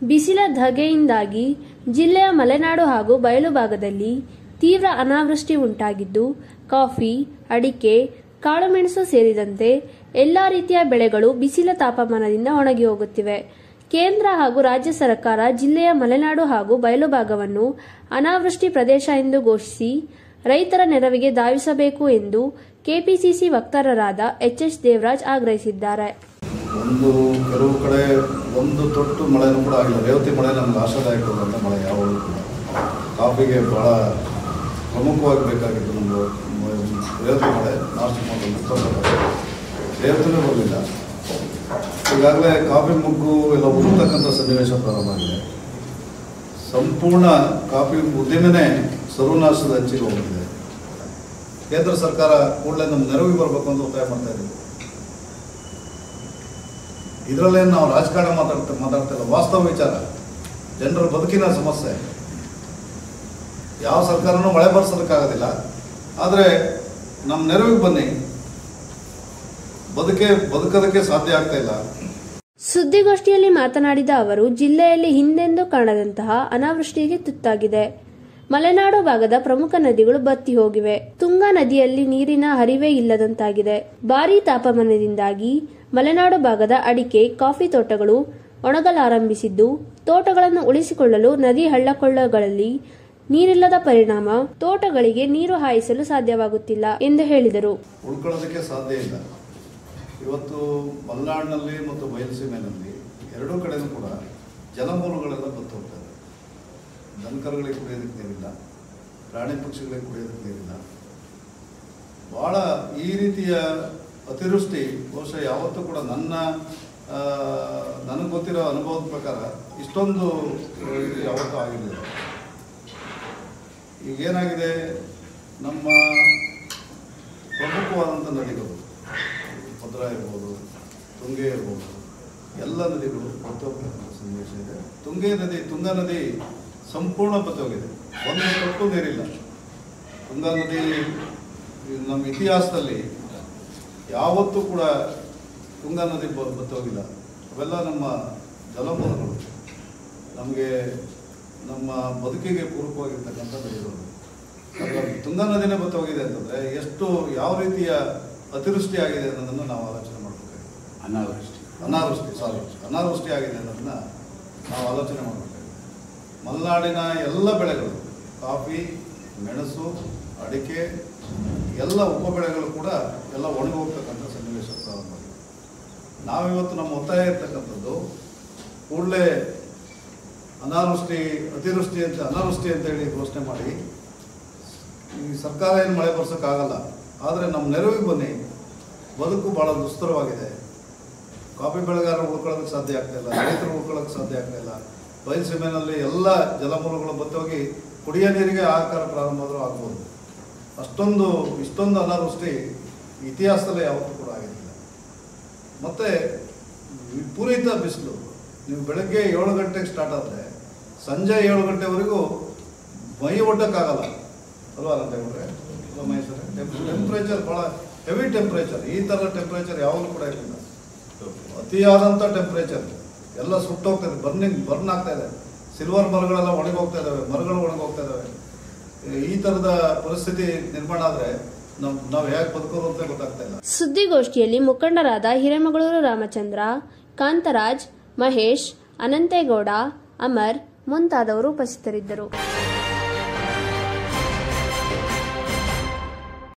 ಬಿಸಿಲ ಧಗೆಯಿಂದಾಗಿ ಜಿಲ್ಲೆಯ ಮಲೆನಾಡು ಹಾಗೂ ಬಯಲು ಭಾಗದಲ್ಲಿ ತೀವ್ರ ಅನಾವೃಷ್ಟಿ ಉಂಟಾಗಿದ್ದು ಕಾಫಿ ಅಡಿಕೆ ಕಾಳುಮೆಣಸು ಸೇರಿದಂತೆ ಎಲ್ಲಾ ರೀತಿಯ ಬೆಳೆಗಳು ಬಿಸಿಲ ತಾಪಮಾನದಿಂದ ಒಣಗಿ ಹೋಗುತ್ತಿವೆ ಕೇಂದ್ರ ಹಾಗೂ ರಾಜ್ಯ ಸರ್ಕಾರ ಜಿಲ್ಲೆಯ ಮಲೆನಾಡು ಹಾಗೂ ಬಯಲು ಭಾಗವನ್ನು ಅನಾವೃಷ್ಟಿ ಪ್ರದೇಶ ಎಂದು ಘೋಷಿಸಿ ರೈತರ ನೆರವಿಗೆ ಧಾವಿಸಬೇಕು ಎಂದು ಕೆಪಿಸಿಸಿ ವಕ್ತಾರರಾದ ಎಚ್ಎಸ್ ದೇವರಾಜ್ ಆಗ್ರಹಿಸಿದ್ದಾರೆ ಒಂದು ಕೆಲವು ಕಡೆ ಒಂದು ತೊಟ್ಟು ಮಳೆನೂ ಕೂಡ ಆಗಿಲ್ಲ ರೇವತಿ ಮಳೆ ನಮ್ಗೆ ಆಶಾದಾಯಕವಾದಂಥ ಮಳೆ ಯಾವಾಗಲೂ ಕೂಡ ಕಾಫಿಗೆ ಭಾಳ ಪ್ರಮುಖವಾಗಿ ಬೇಕಾಗಿತ್ತು ನಮ್ಮದು ರೇವತಿ ಮಳೆ ನಾಲ್ಕು ಮೊದಲು ರೇವತಿನೂ ಬರಲಿಲ್ಲ ಈಗಾಗಲೇ ಕಾಫಿ ಮುಗ್ಗು ಎಲ್ಲ ಉಳಿತಕ್ಕಂಥ ಸನ್ನಿವೇಶ ಪ್ರಾರಂಭ ಆಗಿದೆ ಸಂಪೂರ್ಣ ಕಾಫಿ ಉದ್ಯಮನೇ ಸರ್ವನಾಶದ ಹಂಚಿಗೆ ಹೋಗಿದೆ ಕೇಂದ್ರ ಸರ್ಕಾರ ಕೂಡಲೇ ನಮ್ಮ ನೆರವಿಗೆ ಬರಬೇಕು ಅಂತ ಒತ್ತಾಯ ಮಾಡ್ತಾ ಇದ್ದೀವಿ ಇದರಲ್ಲೇನು ನಾವು ರಾಜಕಾರಣ ಮಾತಾಡ್ತಾ ಮಾತಾಡ್ತಾ ಇಲ್ಲ ವಾಸ್ತವ ವಿಚಾರ ಜನರ ಬದುಕಿನ ಸಮಸ್ಯೆ ಯಾವ ಸರ್ಕಾರನೂ ಮಳೆ ಬರ್ಸೋದಕ್ಕಾಗೋದಿಲ್ಲ ಆದರೆ ನಮ್ಮ ನೆರವಿಗೆ ಬನ್ನಿ ಬದುಕೆ ಬದುಕೋದಕ್ಕೆ ಸಾಧ್ಯ ಆಗ್ತಾ ಇಲ್ಲ ಸುದ್ದಿಗೋಷ್ಠಿಯಲ್ಲಿ ಮಾತನಾಡಿದ ಅವರು ಜಿಲ್ಲೆಯಲ್ಲಿ ಹಿಂದೆಂದೂ ಕಾಣದಂತಹ ಅನಾವೃಷ್ಟಿಗೆ ತುತ್ತಾಗಿದೆ ಮಲೆನಾಡು ಭಾಗದ ಪ್ರಮುಖ ನದಿಗಳು ಬತ್ತಿ ಹೋಗಿವೆ ತುಂಗಾ ನದಿಯಲ್ಲಿ ನೀರಿನ ಹರಿವೇ ಇಲ್ಲದಂತಾಗಿದೆ ಭಾರೀ ತಾಪಮಾನದಿಂದಾಗಿ ಮಲೆನಾಡು ಭಾಗದ ಅಡಿಕೆ ಕಾಫಿ ತೋಟಗಳು ಒಣಗಲಾರಂಭಿಸಿದ್ದು ತೋಟಗಳನ್ನು ಉಳಿಸಿಕೊಳ್ಳಲು ನದಿ ಹಳ್ಳಕೊಳ್ಳಗಳಲ್ಲಿ ನೀರಿಲ್ಲದ ಪರಿಣಾಮ ತೋಟಗಳಿಗೆ ನೀರು ಹಾಯಿಸಲು ಸಾಧ್ಯವಾಗುತ್ತಿಲ್ಲ ಎಂದು ಹೇಳಿದರು ಉಳ್ಕೊಳ್ಳೋದಕ್ಕೆ ಸಾಧ್ಯ ಇಲ್ಲ ಇವತ್ತು ಮಲೆನಾಡಿನಲ್ಲಿ ಮತ್ತು ಬಯಲುಸೀಮೆನಲ್ಲಿ ಎರಡೂ ಕಡೆನೂ ಕೂಡ ಜಲಮೂಲಗಳೆಲ್ಲ ಬತ್ತು ಹೋಗ್ತಾ ಇದೆ ದನಕರುಗಳಿಗೆ ಕುಡಿಯೋದಕ್ಕೆ ನೀರಿಲ್ಲ ಪ್ರಾಣಿ ಪಕ್ಷಿಗಳಿಗೆ ಕುಡಿಯೋದಕ್ಕೆ ನೀರಿಲ್ಲ ಭಾಳ ಈ ರೀತಿಯ ಅತಿವೃಷ್ಟಿ ಬಹುಶಃ ಯಾವತ್ತೂ ಕೂಡ ನನ್ನ ಆ, ನನಗೆ ಗೊತ್ತಿರೋ ಅನುಭವದ ಪ್ರಕಾರ ಇಷ್ಟೊಂದು ಇದು ಯಾವತ್ತೂ ಆಗಿರಲಿಲ್ಲ ಈಗ ಏನಾಗಿದೆ ನಮ್ಮ ಪ್ರಮುಖವಾದಂಥ ನದಿಗಳು ಭದ್ರಾ ಇರ್ಬೋದು ತುಂಗೆ ಇರ್ಬೋದು ಎಲ್ಲ ನದಿಗಳು ಬತ್ತೋಗ್ತಕ್ಕಂಥ ಸನ್ನಿವೇಶ ಇದೆ ತುಂಗೆ ನದಿ ತುಂಗಾ ನದಿ ಸಂಪೂರ್ಣ ಬತ್ತೋಗಿದೆ ಒಂದು ತೊಟ್ಟು ನೀರಿಲ್ಲ ತುಂಗಾ ನದಿ ಈ ನಮ್ಮ ಇತಿಹಾಸದಲ್ಲಿ ಯಾವತ್ತೂ ಕೂಡ ತುಂಗಾ ನದಿ ಬ ಬತ್ತೋಗಿಲ್ಲ ಅವೆಲ್ಲ ನಮ್ಮ ಜಲಮೂಲಗಳು ನಮಗೆ ನಮ್ಮ ಬದುಕಿಗೆ ಪೂರಕವಾಗಿರ್ತಕ್ಕಂಥ ನದಿಗಳು ಅದರಲ್ಲಿ ತುಂಗಾ ನದಿನೇ ಬತ್ತೋಗಿದೆ ಅಂತಂದರೆ ಎಷ್ಟು ಯಾವ ರೀತಿಯ ಅತಿವೃಷ್ಟಿ ಆಗಿದೆ ಅನ್ನೋದನ್ನು ನಾವು ಆಲೋಚನೆ ಮಾಡಬೇಕಾಗಿದೆ ಅನಾವೃಷ್ಟಿ ಅನಾವೃಷ್ಟಿ ಸಾರಿ ಅನಾವೃಷ್ಟಿ ಆಗಿದೆ ಅನ್ನೋದನ್ನ ನಾವು ಆಲೋಚನೆ ಮಾಡಬೇಕಾಗಿದೆ ಮಲೆನಾಡಿನ ಎಲ್ಲ ಬೆಳೆಗಳು ಕಾಫಿ ಮೆಣಸು ಅಡಿಕೆ ಎಲ್ಲ ಉಪ ಬೆಳೆಗಳು ಕೂಡ ಎಲ್ಲ ಒಣಗಿ ಹೋಗ್ತಕ್ಕಂಥ ಸನ್ನಿವೇಶ ಪ್ರಾರಂಭ ಆಗಿದೆ ನಾವಿವತ್ತು ನಮ್ಮ ಒತ್ತಾಯ ಇರ್ತಕ್ಕಂಥದ್ದು ಕೂಡಲೇ ಅನಾವೃಷ್ಟಿ ಅತಿವೃಷ್ಟಿ ಅಂತ ಅನಾವೃಷ್ಟಿ ಅಂತ ಹೇಳಿ ಘೋಷಣೆ ಮಾಡಿ ಈ ಸರ್ಕಾರ ಏನು ಮಳೆ ಬರ್ಸೋಕ್ಕಾಗಲ್ಲ ಆದರೆ ನಮ್ಮ ನೆರವಿಗೆ ಬನ್ನಿ ಬದುಕು ಭಾಳ ದುಸ್ತರವಾಗಿದೆ ಕಾಫಿ ಬೆಳೆಗಾರರು ಉಳ್ಕೊಳ್ಳೋದಕ್ಕೆ ಸಾಧ್ಯ ಆಗ್ತಾ ಇಲ್ಲ ರೈತರು ಉಳ್ಕೊಳ್ಳೋಕೆ ಸಾಧ್ಯ ಆಗ್ತಾ ಇಲ್ಲ ಬಯಲುಸೀಮೆನಲ್ಲಿ ಎಲ್ಲ ಜಲಮೂಲಗಳು ಬತ್ತೋಗಿ ಕುಡಿಯೋ ನೀರಿಗೆ ಆಕಾರ ಪ್ರಾರಂಭ ಆದರೂ ಆಗ್ಬೋದು ಅಷ್ಟೊಂದು ಇಷ್ಟೊಂದು ಅನಾವೃಷ್ಟಿ ಇತಿಹಾಸದಲ್ಲೇ ಯಾವತ್ತೂ ಕೂಡ ಆಗಿರಲಿಲ್ಲ ಮತ್ತು ವಿಪರೀತ ಬಿಸಿಲು ನೀವು ಬೆಳಗ್ಗೆ ಏಳು ಗಂಟೆಗೆ ಸ್ಟಾರ್ಟ್ ಆದರೆ ಸಂಜೆ ಏಳು ಗಂಟೆವರೆಗೂ ಮೈ ಒಡ್ಡಕ್ಕಾಗಲ್ಲ ಅಲ್ವಾ ರಂಗೇಗೌಡ್ರೆ ಅಲ್ವಾ ಮಹೇಶ್ವರ ಟೆಂಪ್ರೇಚರ್ ಭಾಳ ಹೆವಿ ಟೆಂಪ್ರೇಚರ್ ಈ ಥರ ಟೆಂಪ್ರೇಚರ್ ಯಾವಾಗಲೂ ಕೂಡ ಇರಲಿಲ್ಲ ಅತಿಯಾದಂಥ ಟೆಂಪ್ರೇಚರ್ ಎಲ್ಲ ಸುಟ್ಟೋಗ್ತದೆ ಬರ್ನಿಂಗ್ ಬರ್ನ್ ಆಗ್ತಾ ಇದೆ ಸಿಲ್ವರ್ ಮರಗಳೆಲ್ಲ ಒಣಗಿ ಹೋಗ್ತಾ ಇದ್ದಾವೆ ಮರಗಳು ಒಣಗಿ ಹೋಗ್ತಾ ಇದ್ದಾವೆ ಈ ಥರದ ಪರಿಸ್ಥಿತಿ ನಿರ್ಮಾಣ ಆದರೆ ನಾವು ನಾವು ಹೇಗೆ ಬದುಕೋದು ಅಂತ ಗೊತ್ತಾಗ್ತಾ ಇಲ್ಲ ಸುದ್ದಿಗೋಷ್ಠಿಯಲ್ಲಿ ಮುಖಂಡರಾದ ಹಿರೇಮಗಳೂರು ರಾಮಚಂದ್ರ ಕಾಂತರಾಜ್ ಮಹೇಶ್ ಅನಂತೇಗೌಡ ಅಮರ್ ಮುಂತಾದವರು ಉಪಸ್ಥಿತರಿದ್ದರು